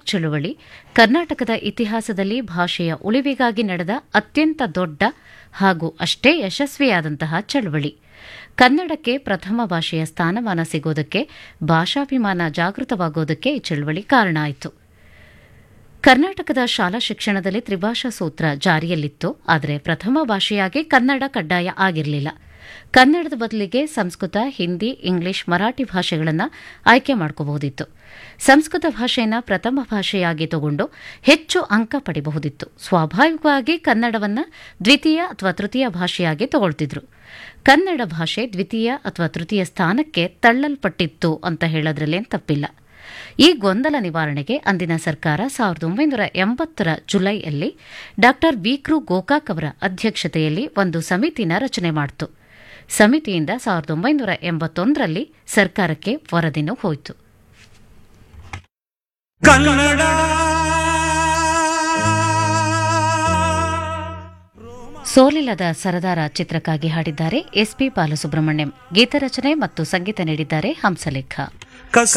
ಚಳುವಳಿ ಕರ್ನಾಟಕದ ಇತಿಹಾಸದಲ್ಲಿ ಭಾಷೆಯ ಉಳಿವಿಗಾಗಿ ನಡೆದ ಅತ್ಯಂತ ದೊಡ್ಡ ಹಾಗೂ ಅಷ್ಟೇ ಯಶಸ್ವಿಯಾದಂತಹ ಚಳುವಳಿ ಕನ್ನಡಕ್ಕೆ ಪ್ರಥಮ ಭಾಷೆಯ ಸ್ಥಾನಮಾನ ಸಿಗೋದಕ್ಕೆ ಭಾಷಾಭಿಮಾನ ಜಾಗೃತವಾಗೋದಕ್ಕೆ ಈ ಚಳುವಳಿ ಕಾರಣ ಆಯಿತು ಕರ್ನಾಟಕದ ಶಾಲಾ ಶಿಕ್ಷಣದಲ್ಲಿ ತ್ರಿಭಾಷಾ ಸೂತ್ರ ಜಾರಿಯಲ್ಲಿತ್ತು ಆದರೆ ಪ್ರಥಮ ಭಾಷೆಯಾಗಿ ಕನ್ನಡ ಕಡ್ಡಾಯ ಆಗಿರಲಿಲ್ಲ ಕನ್ನಡದ ಬದಲಿಗೆ ಸಂಸ್ಕೃತ ಹಿಂದಿ ಇಂಗ್ಲಿಷ್ ಮರಾಠಿ ಭಾಷೆಗಳನ್ನು ಆಯ್ಕೆ ಮಾಡ್ಕೋಬಹುದಿತ್ತು ಸಂಸ್ಕೃತ ಭಾಷೆಯನ್ನು ಪ್ರಥಮ ಭಾಷೆಯಾಗಿ ತಗೊಂಡು ಹೆಚ್ಚು ಅಂಕ ಪಡಿಬಹುದಿತ್ತು ಸ್ವಾಭಾವಿಕವಾಗಿ ಕನ್ನಡವನ್ನು ದ್ವಿತೀಯ ಅಥವಾ ತೃತೀಯ ಭಾಷೆಯಾಗಿ ತಗೊಳ್ತಿದ್ರು ಕನ್ನಡ ಭಾಷೆ ದ್ವಿತೀಯ ಅಥವಾ ತೃತೀಯ ಸ್ಥಾನಕ್ಕೆ ತಳ್ಳಲ್ಪಟ್ಟಿತ್ತು ಅಂತ ಹೇಳೋದ್ರಲ್ಲೇನು ತಪ್ಪಿಲ್ಲ ಈ ಗೊಂದಲ ನಿವಾರಣೆಗೆ ಅಂದಿನ ಸರ್ಕಾರ ಸಾವಿರದ ಒಂಬೈನೂರ ಎಂಬತ್ತರ ಜುಲೈಯಲ್ಲಿ ಡಾ ವಿಕ್ರು ಗೋಕಾಕ್ ಅವರ ಅಧ್ಯಕ್ಷತೆಯಲ್ಲಿ ಒಂದು ಸಮಿತಿನ ರಚನೆ ಮಾಡಿತು ಸಮಿತಿಯಿಂದ ಸಾವಿರದ ಒಂಬೈನೂರ ಎಂಬತ್ತೊಂದರಲ್ಲಿ ಸರ್ಕಾರಕ್ಕೆ ವರದಿನೂ ಹೋಯಿತು ಕನ್ನಡ ಸೋಲಿಲ್ಲದ ಸರದಾರ ಚಿತ್ರಕ್ಕಾಗಿ ಹಾಡಿದ್ದಾರೆ ಎಸ್ಪಿ ಬಾಲಸುಬ್ರಹ್ಮಣ್ಯಂ ಗೀತರಚನೆ ಮತ್ತು ಸಂಗೀತ ನೀಡಿದ್ದಾರೆ ಹಂಸಲೇಖ ಕಸ